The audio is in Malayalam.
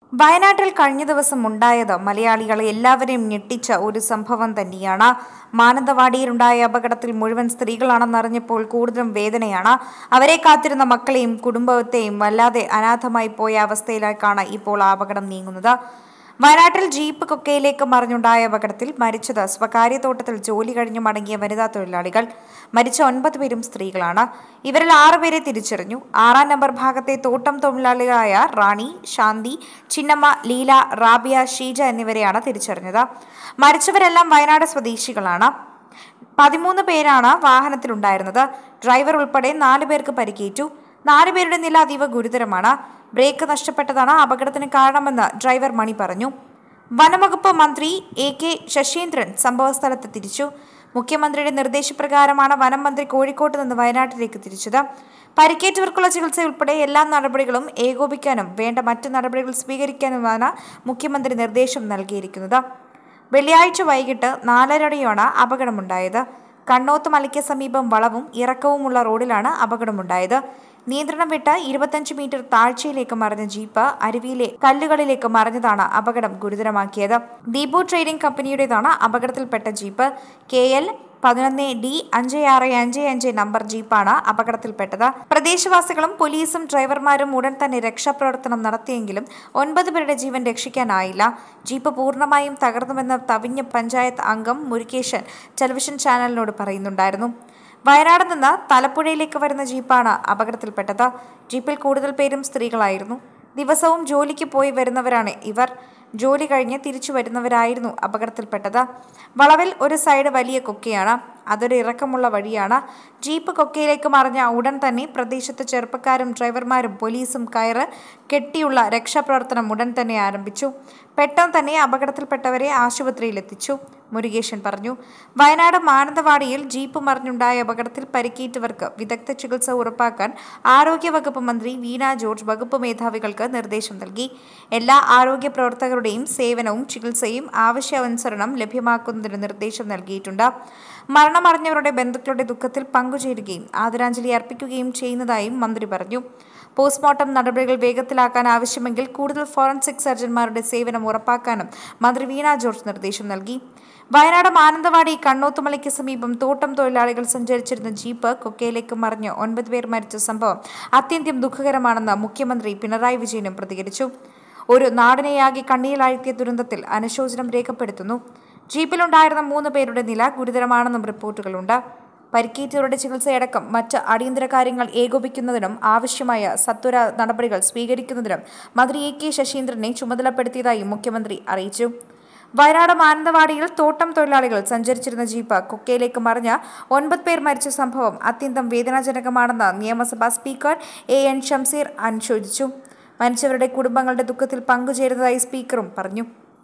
വയനാട്ടിൽ കഴിഞ്ഞ ദിവസം ഉണ്ടായത് മലയാളികളെ എല്ലാവരെയും ഞെട്ടിച്ച ഒരു സംഭവം തന്നെയാണ് മാനന്തവാടിയിലുണ്ടായ അപകടത്തിൽ മുഴുവൻ സ്ത്രീകളാണെന്നറിഞ്ഞപ്പോൾ കൂടുതലും വേദനയാണ് അവരെ കാത്തിരുന്ന മക്കളെയും കുടുംബത്തെയും വല്ലാതെ അനാഥമായി പോയ അവസ്ഥയിലേക്കാണ് ഇപ്പോൾ ആ അപകടം നീങ്ങുന്നത് വയനാട്ടിൽ ജീപ്പ് കൊക്കയിലേക്ക് മറിഞ്ഞുണ്ടായ അപകടത്തിൽ മരിച്ചത് സ്വകാര്യ തോട്ടത്തിൽ ജോലി കഴിഞ്ഞു മടങ്ങിയ വനിതാ തൊഴിലാളികൾ മരിച്ച ഒൻപത് പേരും സ്ത്രീകളാണ് ഇവരിൽ ആറുപേരെ തിരിച്ചറിഞ്ഞു ആറാം നമ്പർ ഭാഗത്തെ തോട്ടം തൊഴിലാളികളായ റാണി ശാന്തി ചിന്നമ്മ ലീല റാബിയ ഷീജ എന്നിവരെയാണ് തിരിച്ചറിഞ്ഞത് മരിച്ചവരെല്ലാം വയനാട് സ്വദേശികളാണ് പതിമൂന്ന് പേരാണ് വാഹനത്തിലുണ്ടായിരുന്നത് ഡ്രൈവർ ഉൾപ്പെടെ നാല് പേർക്ക് പരിക്കേറ്റു നാല് പേരുടെ നില അതീവ ഗുരുതരമാണ് ബ്രേക്ക് നഷ്ടപ്പെട്ടതാണ് അപകടത്തിന് കാരണമെന്ന് ഡ്രൈവർ മണി പറഞ്ഞു വനംവകുപ്പ് മന്ത്രി എ കെ ശശീന്ദ്രൻ സംഭവസ്ഥലത്ത് തിരിച്ചു മുഖ്യമന്ത്രിയുടെ നിർദ്ദേശപ്രകാരമാണ് വനം മന്ത്രി കോഴിക്കോട്ട് നിന്ന് വയനാട്ടിലേക്ക് തിരിച്ചത് പരിക്കേറ്റവർക്കുള്ള ചികിത്സ ഉൾപ്പെടെ എല്ലാ നടപടികളും ഏകോപിക്കാനും വേണ്ട മറ്റു നടപടികൾ സ്വീകരിക്കാനുമാണ് മുഖ്യമന്ത്രി നിർദ്ദേശം നൽകിയിരിക്കുന്നത് വെള്ളിയാഴ്ച വൈകിട്ട് നാലരയോടെയാണ് അപകടമുണ്ടായത് കണ്ണോത്ത് മലയ്ക്ക് സമീപം വളവും ഇറക്കവുമുള്ള റോഡിലാണ് അപകടമുണ്ടായത് നിയന്ത്രണം വിട്ട് ഇരുപത്തഞ്ച് മീറ്റർ താഴ്ചയിലേക്ക് മറിഞ്ഞ ജീപ്പ് അരുവിയിലെ കല്ലുകളിലേക്ക് മറിഞ്ഞതാണ് അപകടം ഗുരുതരമാക്കിയത് ദീപു ട്രേഡിംഗ് കമ്പനിയുടേതാണ് അപകടത്തിൽപ്പെട്ട ജീപ്പ് കെ എൽ പതിനൊന്ന് ഡി അഞ്ച് ആറ് അഞ്ച് അഞ്ച് നമ്പർ ജീപ്പാണ് അപകടത്തിൽപ്പെട്ടത് പ്രദേശവാസികളും പോലീസും ഡ്രൈവർമാരും ഉടൻ തന്നെ രക്ഷാപ്രവർത്തനം നടത്തിയെങ്കിലും ഒൻപത് പേരുടെ ജീവൻ രക്ഷിക്കാനായില്ല ജീപ്പ് പൂർണ്ണമായും തകർന്നുവെന്ന് തവിഞ്ഞ പഞ്ചായത്ത് അംഗം മുരുകേശൻ ടെലിവിഷൻ ചാനലിനോട് പറയുന്നുണ്ടായിരുന്നു വയനാട് നിന്ന് തലപ്പുഴയിലേക്ക് വരുന്ന ജീപ്പാണ് അപകടത്തിൽപ്പെട്ടത് ജീപ്പിൽ കൂടുതൽ പേരും സ്ത്രീകളായിരുന്നു ദിവസവും ജോലിക്ക് പോയി വരുന്നവരാണ് ഇവർ ജോലി കഴിഞ്ഞ് തിരിച്ചു വരുന്നവരായിരുന്നു അപകടത്തിൽപ്പെട്ടത് വളവിൽ ഒരു സൈഡ് വലിയ കൊക്കയാണ് അതൊരു ഇറക്കമുള്ള വഴിയാണ് ജീപ്പ് കൊക്കയിലേക്ക് മറിഞ്ഞ ഉടൻ തന്നെ പ്രദേശത്ത് ചെറുപ്പക്കാരും ഡ്രൈവർമാരും പോലീസും കയറ് കെട്ടിയുള്ള രക്ഷാപ്രവർത്തനം ഉടൻ തന്നെ ആരംഭിച്ചു പെട്ടെന്ന് തന്നെ അപകടത്തിൽപ്പെട്ടവരെ ആശുപത്രിയിൽ എത്തിച്ചു മുരുകേശൻ പറഞ്ഞു വയനാട് മാനന്തവാടിയിൽ ജീപ്പ് മറിഞ്ഞുണ്ടായ അപകടത്തിൽ പരിക്കേറ്റവർക്ക് വിദഗ്ധ ചികിത്സ ഉറപ്പാക്കാൻ ആരോഗ്യവകുപ്പ് മന്ത്രി വീണ ജോർജ് വകുപ്പ് മേധാവികൾക്ക് നിർദ്ദേശം നൽകി എല്ലാ ആരോഗ്യ പ്രവർത്തകരുടെയും സേവനവും ചികിത്സയും ആവശ്യാനുസരണം ലഭ്യമാക്കുന്നതിന് നിർദ്ദേശം നൽകിയിട്ടുണ്ട് മരണമറിഞ്ഞവരുടെ ബന്ധുക്കളുടെ ദുഃഖത്തിൽ പങ്കുചേരുകയും ആദരാഞ്ജലി അർപ്പിക്കുകയും ചെയ്യുന്നതായും മന്ത്രി പറഞ്ഞു പോസ്റ്റ്മോർട്ടം നടപടികൾ വേഗത്തിലാക്കാൻ ആവശ്യമെങ്കിൽ കൂടുതൽ ഫോറൻസിക് സർജന്മാരുടെ സേവനം ഉറപ്പാക്കാനും മന്ത്രി വീണ ജോർജ് നിർദ്ദേശം നൽകി വയനാട് മാനന്തവാടി കണ്ണോത്തുമലയ്ക്ക് സമീപം തോട്ടം തൊഴിലാളികൾ സഞ്ചരിച്ചിരുന്ന ജീപ്പ് കൊക്കയിലേക്ക് മറിഞ്ഞ് ഒൻപത് പേർ മരിച്ച സംഭവം അത്യന്തം ദുഃഖകരമാണെന്ന് മുഖ്യമന്ത്രി പിണറായി വിജയനും പ്രതികരിച്ചു ഒരു നാടിനെയാകെ കണ്ണീരിലാഴ്ത്തിയ ദുരന്തത്തിൽ അനുശോചനം രേഖപ്പെടുത്തുന്നു ജീപ്പിലുണ്ടായിരുന്ന മൂന്ന് പേരുടെ നില ഗുരുതരമാണെന്നും റിപ്പോർട്ടുകളുണ്ട് പരിക്കേറ്റവരുടെ ചികിത്സയടക്കം മറ്റ് അടിയന്തര കാര്യങ്ങൾ ഏകോപിക്കുന്നതിനും ആവശ്യമായ സത്വര നടപടികൾ സ്വീകരിക്കുന്നതിനും മന്ത്രി എ കെ ശശീന്ദ്രനെ ചുമതലപ്പെടുത്തിയതായി മുഖ്യമന്ത്രി അറിയിച്ചു വയനാട് മാനന്തവാടിയിൽ തോട്ടം തൊഴിലാളികൾ സഞ്ചരിച്ചിരുന്ന ജീപ്പ് കൊക്കയിലേക്ക് മറിഞ്ഞ ഒൻപത് പേർ മരിച്ച സംഭവം അത്യന്തം വേദനാജനകമാണെന്ന് നിയമസഭാ സ്പീക്കർ എ എൻ ഷംസീർ അനുശോചിച്ചു മരിച്ചവരുടെ കുടുംബങ്ങളുടെ ദുഃഖത്തിൽ പങ്കുചേരുന്നതായി സ്പീക്കറും പറഞ്ഞു